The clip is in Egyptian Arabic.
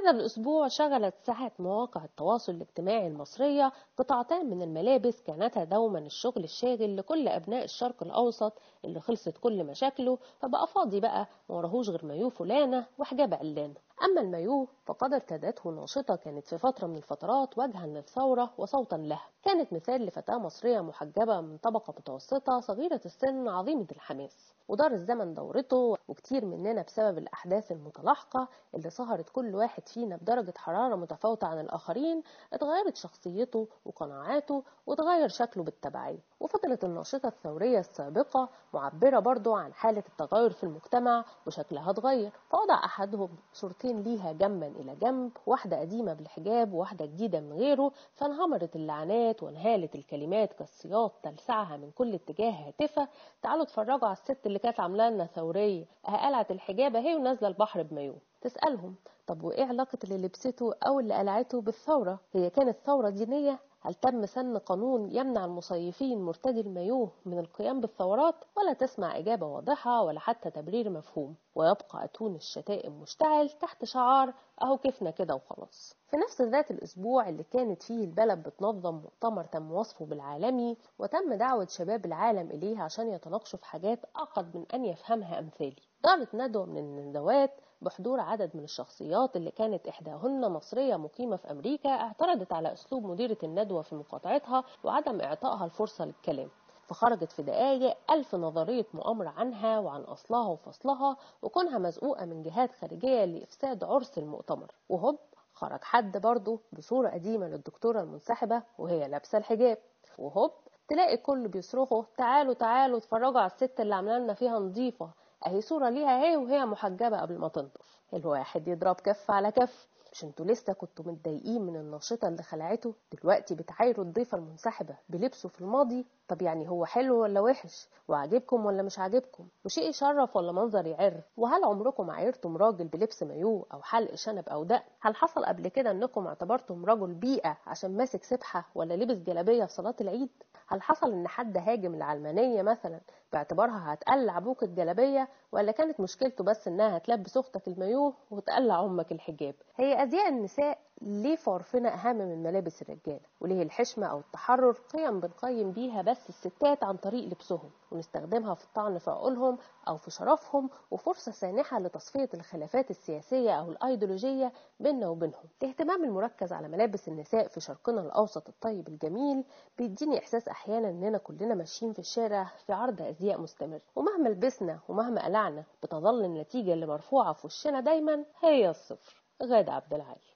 هذا الأسبوع شغلت ساحة مواقع التواصل الاجتماعي المصرية قطعتان من الملابس كانتا دوما الشغل الشاغل لكل أبناء الشرق الأوسط اللي خلصت كل مشاكله فبقى فاضي بقى وراهوش غير مايو فلانة وحجاب علانة أما المايو فقد ارتدته ناشطة كانت في فترة من الفترات وجها للثورة وصوتا لها كانت مثال لفتاة مصرية محجبة من طبقة متوسطة صغيرة السن عظيمة الحماس ودار الزمن دورته وكتير مننا بسبب الأحداث المتلاحقة اللي سهرت كل واحد فينا بدرجة حرارة متفاوتة عن الآخرين اتغيرت شخصيته وقناعاته وتغير شكله بالتبعية وفضلت الناشطة الثورية السابقة معبرة برضو عن حالة التغير في المجتمع وشكلها اتغير فوضع أحدهم صورتين ليها جنبا إلى جنب واحدة قديمة بالحجاب وواحدة جديدة من غيره فانهمرت اللعنات وانهالت الكلمات كالسياط تلسعها من كل اتجاه هاتفة تعالوا اتفرجوا على الست اللي كانت عاملاها لنا ثورية اهي قلعت الحجاب اهي ونازلة البحر بمايوه تسألهم طب وإيه علاقة اللي لبسته أو اللي قلعته بالثورة؟ هي كانت ثورة دينية؟ هل تم سن قانون يمنع المصيفين مرتدي المايوه من القيام بالثورات ولا تسمع إجابة واضحة ولا حتى تبرير مفهوم ويبقى أتون الشتائم مشتعل تحت شعار أهو كيفنا كده وخلاص في نفس ذات الأسبوع اللي كانت فيه البلد بتنظم مؤتمر تم وصفه بالعالمي وتم دعوة شباب العالم إليه عشان يتناقشوا في حاجات أعقد من أن يفهمها أمثالي دارت ندوة من الندوات بحضور عدد من الشخصيات اللي كانت إحداهن مصرية مقيمة في أمريكا اعترضت على أسلوب مديرة الندوة في مقاطعتها وعدم إعطائها الفرصة للكلام فخرجت في دقايق ألف نظرية مؤامرة عنها وعن أصلها وفصلها وكونها مزقوقة من جهات خارجية لإفساد عرس المؤتمر وهوب خرج حد برضه بصورة قديمة للدكتورة المنسحبة وهي لابسة الحجاب وهوب تلاقي الكل بيصرخوا تعالوا تعالوا اتفرجوا على الست اللي عامله لنا فيها نظيفة اهي صورة ليها اهي وهي محجبة قبل ما تنطف الواحد يضرب كف على كف مش انتوا لسه كنتوا متضايقين من الناشطة اللي خلعته دلوقتي بتعايروا الضيفة المنسحبة بلبسه في الماضي طب يعني هو حلو ولا وحش وعاجبكم ولا مش عاجبكم وشيء يشرف ولا منظر يعر وهل عمركم عايرتم راجل بلبس مايوه او حلق شنب او دقن هل حصل قبل كده انكم اعتبرتم رجل بيئة عشان ماسك سبحة ولا لبس جلابية في صلاة العيد هل حصل ان حد هاجم العلمانية مثلا باعتبارها هتقلع ابوك الجلابية ولا كانت مشكلته بس انها هتلبس اختك المايوه وتقلع امك الحجاب هي ازياء النساء ليه في عرفنا اهم من ملابس الرجاله وليه الحشمه او التحرر قيم بنقيم بيها بس الستات عن طريق لبسهم ونستخدمها في الطعن في عقولهم او في شرفهم وفرصه سانحه لتصفيه الخلافات السياسيه او الايديولوجيه بيننا وبينهم الاهتمام المركز على ملابس النساء في شرقنا الاوسط الطيب الجميل بيديني احساس احيانا اننا كلنا ماشيين في الشارع في عرض ازياء مستمر ومهما لبسنا ومهما قلعنا بتظل النتيجه اللي مرفوعه في وشنا دايما هي الصفر غادة عبد العالي